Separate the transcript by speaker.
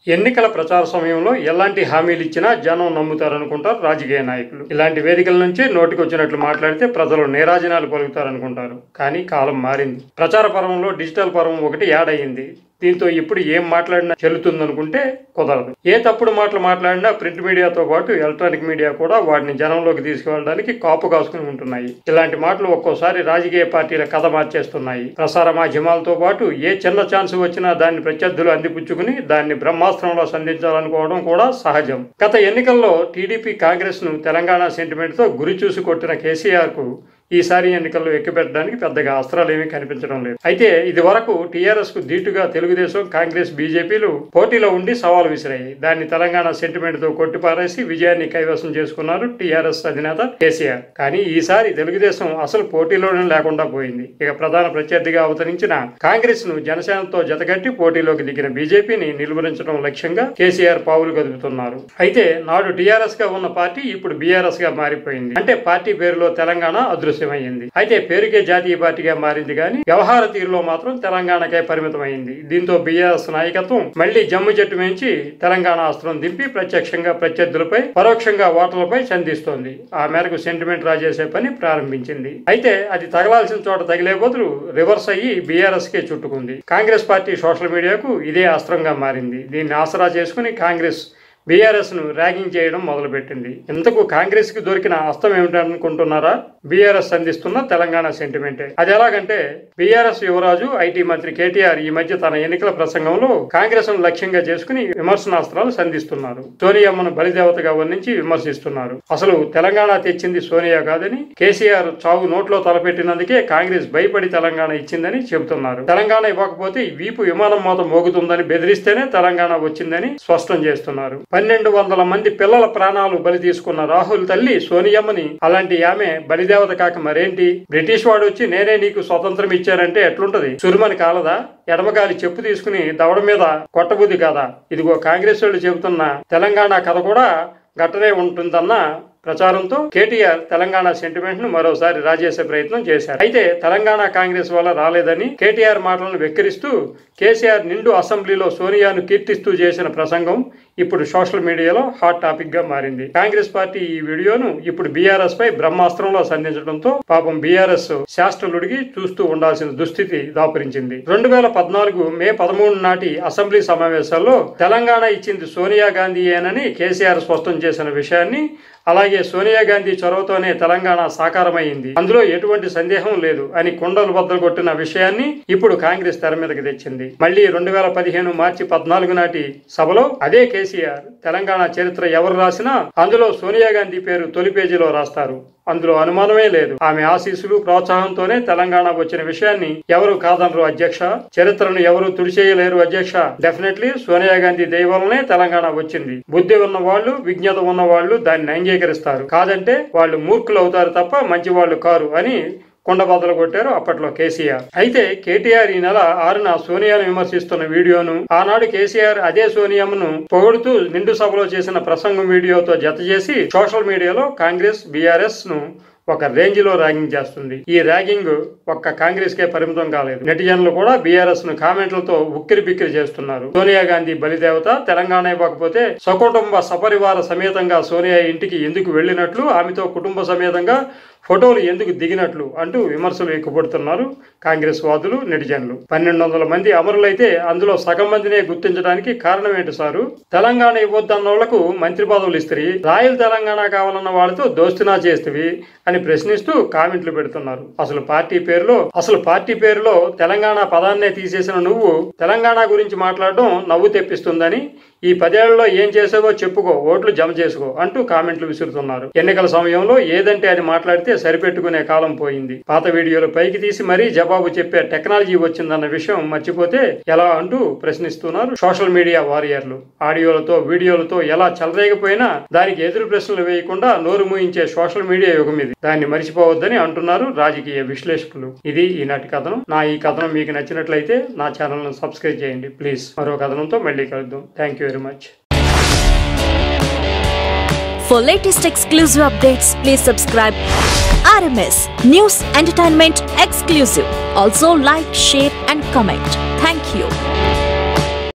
Speaker 1: ఎన్నికల ప్రచార సమయంలో ఎలాంటి హామీలు ఇచ్చినా జనం నమ్ముతారనుకుంటారు రాజకీయ నాయకులు ఇలాంటి వేదికల నుంచి నోటికి వచ్చినట్లు మాట్లాడితే ప్రజలు నీరాజనాలు పలుకుతారనుకుంటారు కానీ కాలం మారింది ప్రచార పర్వంలో డిజిటల్ పర్వం ఒకటి యాడ్ అయ్యింది దీంతో ఇప్పుడు ఏం మాట్లాడినా చెల్లుతుందనుకుంటే కుదరదు ఏ తప్పుడు మాటలు మాట్లాడినా ప్రింట్ మీడియాతో పాటు ఎలక్ట్రానిక్ మీడియా కూడా వాటిని జనంలోకి తీసుకువెళ్ళడానికి కాపు కాసుకుని ఉంటున్నాయి ఇలాంటి మాటలు ఒక్కోసారి రాజకీయ పార్టీల కథ మార్చేస్తున్నాయి ప్రసార మాధ్యమాలతో పాటు ఏ చిన్న ఛాన్స్ వచ్చినా దాన్ని ప్రత్యర్థులు అందిపుచ్చుకుని దాన్ని బ్రహ్మాస్త్రంలో సంధించాలనుకోవడం కూడా సహజం గత ఎన్నికల్లో టీడీపీ కాంగ్రెస్ ను తెలంగాణ సెంటిమెంట్ తో గురి చూసి కొట్టిన కేసీఆర్ కు ఈసారి ఎన్నికల్లో ఎక్కుపెట్టడానికి పెద్దగా అస్త్రాలు ఏమీ కనిపించడం లేదు అయితే ఇది వరకు టీఆర్ఎస్ కు ధీటుగా తెలుగుదేశం కాంగ్రెస్ బీజేపీలు పోటీలో ఉండి సవాల్ విసిరాయి దాన్ని తెలంగాణ సెంటిమెంట్ తో కొట్టిపారేసి విజయాన్ని కైవసం చేసుకున్నారు టీఆర్ఎస్ అధినేత కేసీఆర్ కానీ ఈసారి తెలుగుదేశం అసలు పోటీలోనే లేకుండా పోయింది ఇక ప్రధాన ప్రత్యర్థిగా అవతరించిన కాంగ్రెస్ ను జనసేనతో జతగట్టి పోటీలోకి దిగిన బీజేపీని నిలువరించడం లక్ష్యంగా కేసీఆర్ పావులు కదుపుతున్నారు అయితే నాడు టీఆర్ఎస్ గా ఉన్న పార్టీ ఇప్పుడు బీఆర్ఎస్ గా మారిపోయింది అంటే పార్టీ పేరులో తెలంగాణ అదృశ్యమైంది అయితే పేరుకే జాతీయ పార్టీగా మారింది కానీ వ్యవహార తీరులో మాత్రం తెలంగాణకే పరిమితమైంది దీంతో బీఆర్ఎస్ నాయకత్వం మళ్లీ జమ్ము చెట్టు మించి తెలంగాణ అస్త్రం దింపి ప్రత్యక్షంగా ప్రత్యర్థులపై పరోక్షంగా ఓటర్లపై సంధిస్తోంది ఆ మేరకు సెంటిమెంట్ రాజేసే పని ప్రారంభించింది అయితే అది తగలాల్సిన చోట తగిలే బదులు రివర్స్ అయ్యి బీఆర్ఎస్ కే చుట్టుకుంది కాంగ్రెస్ పార్టీ సోషల్ మీడియాకు ఇదే అస్త్రంగా మారింది దీన్ని ఆసరా చేసుకుని కాంగ్రెస్ బీఆర్ఎస్ ను ర్యాగింగ్ చేయడం మొదలుపెట్టింది ఇంతకు కాంగ్రెస్ కి దొరికిన అస్తం ఏమిటనుకుంటున్నారా బీఆర్ఎస్ అందిస్తున్న తెలంగాణ సెంటిమెంటే అది ఎలాగంటే బీఆర్ఎస్ యువరాజు ఐటీ మంత్రి కేటీఆర్ ఈ మధ్య తన ఎన్నికల ప్రసంగంలో కాంగ్రెస్ ను లక్ష్యంగా చేసుకుని విమర్శనాస్త్రాలు సంధిస్తున్నారు సోనియమ్మను బలిదేవతగా వర్ణించి విమర్శిస్తున్నారు అసలు తెలంగాణ తెచ్చింది సోనియా కాదని కేసీఆర్ చావు నోట్లో తలపెట్టినందుకే కాంగ్రెస్ భయపడి తెలంగాణ ఇచ్చిందని చెబుతున్నారు తెలంగాణ ఇవ్వకపోతే వీపు విమానం మోత మోగుతుందని బెదిరిస్తేనే తెలంగాణ వచ్చిందని స్పష్టం చేస్తున్నారు పన్నెండు వందల మంది పిల్లల ప్రాణాలు బలి తీసుకున్న రాహుల్ తల్లి సోనియమ్మని అలాంటి ఆమె బలిదేవత కాక మరేంటి బ్రిటిష్ వాడు వచ్చి నేనే నీకు స్వతంత్రం ఇచ్చానంటే ఎట్లుంటది సురుమని కాలదా ఎడమగాలి చెప్పు తీసుకుని దవడ మీద కొట్టబుద్ధి కాదా ఇదిగో కాంగ్రెస్ వాళ్ళు చెబుతున్న తెలంగాణ కథ కూడా గట్టనే ఉంటుందన్న ప్రచారంతో కేటీఆర్ తెలంగాణ సెంటిమెంట్ ను మరోసారి రాజేసే ప్రయత్నం చేశారు అయితే తెలంగాణ కాంగ్రెస్ వల్ల రాలేదని కేటీఆర్ మాటలను వెక్కిరిస్తూ కేసీఆర్ నిండు అసెంబ్లీలో సోనియాను కీర్తిస్తూ చేసిన ప్రసంగం ఇప్పుడు సోషల్ మీడియాలో హాట్ టాపిక్ గా మారింది కాంగ్రెస్ పార్టీ ఈ వీడియోను ఇప్పుడు బీఆర్ఎస్ పై బ్రహ్మాస్త్రంలో సంధించడంతో పాపం బీఆర్ఎస్ శాస్త్రలుడిగి చూస్తూ ఉండాల్సిన దుస్థితి దాపురించింది రెండు వేల పద్నాలుగు మే పదమూడు నాటి అసెంబ్లీ సమావేశాల్లో తెలంగాణ ఇచ్చింది సోనియా గాంధీయేనని కేసీఆర్ స్పష్టం చేసిన విషయాన్ని అలాగే సోనియా గాంధీ చొరవతోనే తెలంగాణ సాకారమైంది అందులో ఎటువంటి సందేహం లేదు అని కుండలు బద్దలు కొట్టిన విషయాన్ని ఇప్పుడు కాంగ్రెస్ తెర మీదకి తెచ్చింది మళ్ళీ రెండు వేల పదిహేను మార్చి పద్నాలుగు నాటి సభలో అదే కేసీఆర్ తెలంగాణ చరిత్ర ఎవరు రాసినా అందులో సోనియా గాంధీ పేరు తొలి పేజీలో రాస్తారు అందులో అనుమానమే లేదు ఆమె ఆశీస్సులు ప్రోత్సాహంతోనే తెలంగాణ వచ్చిన విషయాన్ని ఎవరు కాదనరు అధ్యక్ష చరిత్రను ఎవరు తుడిచేయలేరు అధ్యక్ష డెఫినెట్లీ సోనియా గాంధీ దయ వల్లనే తెలంగాణ వచ్చింది బుద్ధి ఉన్న వాళ్ళు విజ్ఞత ఉన్న వాళ్ళు దాన్ని అంగీకరిస్తారు కాదంటే వాళ్ళు మూర్ఖులు అవుతారు తప్ప మంచి వాళ్ళు కారు అని కొండ బద్దలు కొట్టారు అప్పట్లో కేసీఆర్ అయితే కేటీఆర్ ఈ నెల ఆరున సోనియాను విమర్శిస్తున్న వీడియోను ఆనాడు కేసీఆర్ అదే సోనియాను పొగుడుతూ నిండు సభలో చేసిన ప్రసంగం వీడియోతో జత చేసి సోషల్ మీడియాలో కాంగ్రెస్ బీఆర్ఎస్ ను ఒక రేంజ్ లో ర్యాగింగ్ చేస్తుంది ఈ ర్యాగింగ్ ఒక్క కాంగ్రెస్ కే పరిమితం కాలేదు నెటిజన్లు కూడా బీఆర్ఎస్ ను కామెంట్లతో ఉక్కిరి బిక్కిరి చేస్తున్నారు సోనియా గాంధీ బలిదేవత తెలంగాణ ఇవ్వకపోతే సకుటుంబ సపరివార సమేతంగా సోనియా ఇంటికి ఎందుకు వెళ్ళినట్లు ఆమెతో కుటుంబ సమేతంగా ఫోటోలు ఎందుకు దిగినట్లు అంటూ విమర్శలు ఎక్కుపడుతున్నారు కాంగ్రెస్ వాదులు నెటిజన్లు పన్నెండు వందల మంది అమరులైతే అందులో సగం మందినే గుర్తించడానికి కారణం ఏంటి సారు తెలంగాణ ఇవ్వద్దన్న వాళ్లకు మంత్రి పదవులు ఇస్త్రీ రాయల్ తెలంగాణ కావాలన్న వాళ్ళతో దోస్తునా చేస్తవి అని ప్రశ్నిస్తూ కామెంట్లు పెడుతున్నారు అసలు పార్టీ పేరులో అసలు పార్టీ పేరులో తెలంగాణ పదాన్నే తీసేసిన నువ్వు తెలంగాణ గురించి మాట్లాడడం నవ్వు తెప్పిస్తుందని ఈ పదేళ్లలో ఏం చేసావో చెప్పుకో ఓట్లు జమ చేసుకో అంటూ కామెంట్లు విసురుతున్నారు ఎన్నికల సమయంలో ఏదంటే అది మాట్లాడితే సరిపెట్టుకునే కాలం పోయింది పాత వీడియోలు పైకి తీసి మరీ జవాబు చెప్పే టెక్నాలజీ వచ్చిందన్న విషయం మర్చిపోతే ఎలా అంటూ ప్రశ్నిస్తున్నారు సోషల్ మీడియా వారియర్లు ఆడియోలతో వీడియోలతో ఎలా చెలరేగిపోయినా దానికి ఎదురు ప్రశ్నలు వేయకుండా నోరు మూయించే సోషల్ మీడియా యుగం ఇది దాన్ని మర్చిపోవద్దని అంటున్నారు రాజకీయ విశ్లేషకులు ఇది ఈనాటి కథనం నా ఈ కథనం మీకు నచ్చినట్లయితే నా ఛానల్ ను సబ్స్క్రైబ్ చేయండి ప్లీజ్ మరో కథనంతో మళ్ళీ కలుద్దాం thank you very much
Speaker 2: For latest exclusive updates, please subscribe RMS News Entertainment Exclusive. Also like, share and comment. Thank you.